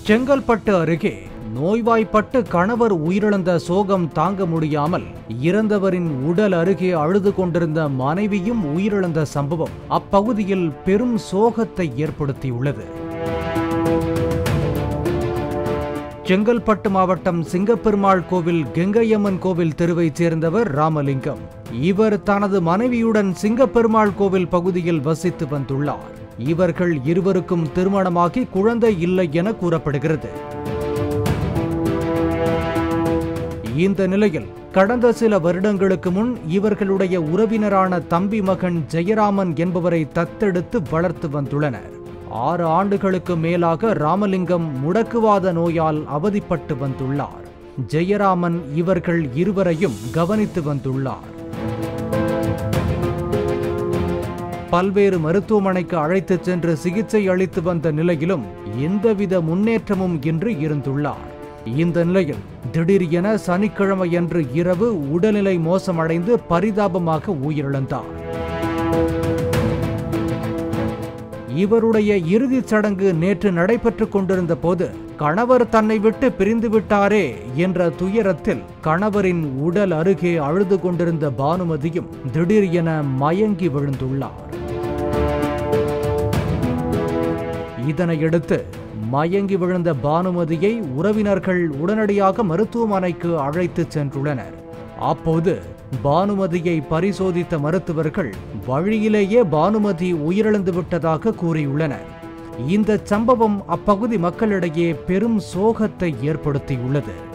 செங்கல்பட்டு அருகே நோய்வாய்ப்பட்டு கணவர் உயிரிழந்த சோகம் தாங்க முடியாமல் இறந்தவரின் உடல் அருகே அழுது கொண்டிருந்த மனைவியும் உயிரிழந்த சம்பவம் அப்பகுதியில் பெரும் சோகத்தை ஏற்படுத்தியுள்ளது செங்கல்பட்டு மாவட்டம் சிங்கப்பெருமாள் கோவில் கெங்கையம்மன் கோவில் தெருவைச் சேர்ந்தவர் ராமலிங்கம் இவர் தனது மனைவியுடன் சிங்கப்பெருமாள் கோவில் பகுதியில் வசித்து வந்துள்ளார் இவர்கள் இருவருக்கும் திருமணமாகி குழந்தை இல்லை என கூறப்படுகிறது இந்த நிலையில் கடந்த சில வருடங்களுக்கு முன் இவர்களுடைய உறவினரான தம்பி மகன் ஜெயராமன் என்பவரை தத்தெடுத்து வளர்த்து வந்துள்ளனர் ஆறு ஆண்டுகளுக்கு மேலாக ராமலிங்கம் முடக்குவாத நோயால் அவதிப்பட்டு வந்துள்ளார் ஜெயராமன் இவர்கள் இருவரையும் கவனித்து வந்துள்ளார் பல்வேறு மருத்துவமனைக்கு அழைத்துச் சென்று சிகிச்சை அளித்து வந்த நிலையிலும் எந்தவித முன்னேற்றமும் இன்றி இருந்துள்ளார் இந்த நிலையில் திடீரென சனிக்கிழமையன்று இரவு உடல்நிலை மோசமடைந்து பரிதாபமாக உயிரிழந்தார் இவருடைய இறுதிச் சடங்கு நேற்று நடைபெற்றுக் கொண்டிருந்த போது கணவர் தன்னை விட்டு பிரிந்து விட்டாரே என்ற துயரத்தில் கணவரின் உடல் அருகே அழுது கொண்டிருந்த பானுமதியும் திடீர் என மயங்கி விழுந்துள்ளார் இதனையடுத்து மயங்கி விழுந்த பானுமதியை உறவினர்கள் உடனடியாக மருத்துவமனைக்கு அழைத்துச் சென்றுள்ளனர் அப்போது பானுமதியை பரிசோதித்த மருத்துவர்கள் வழியிலேயே பானுமதி உயிரிழந்து விட்டதாக கூறியுள்ளனர் இந்த சம்பவம் அப்பகுதி மக்களிடையே பெரும் சோகத்தை ஏற்படுத்தியுள்ளது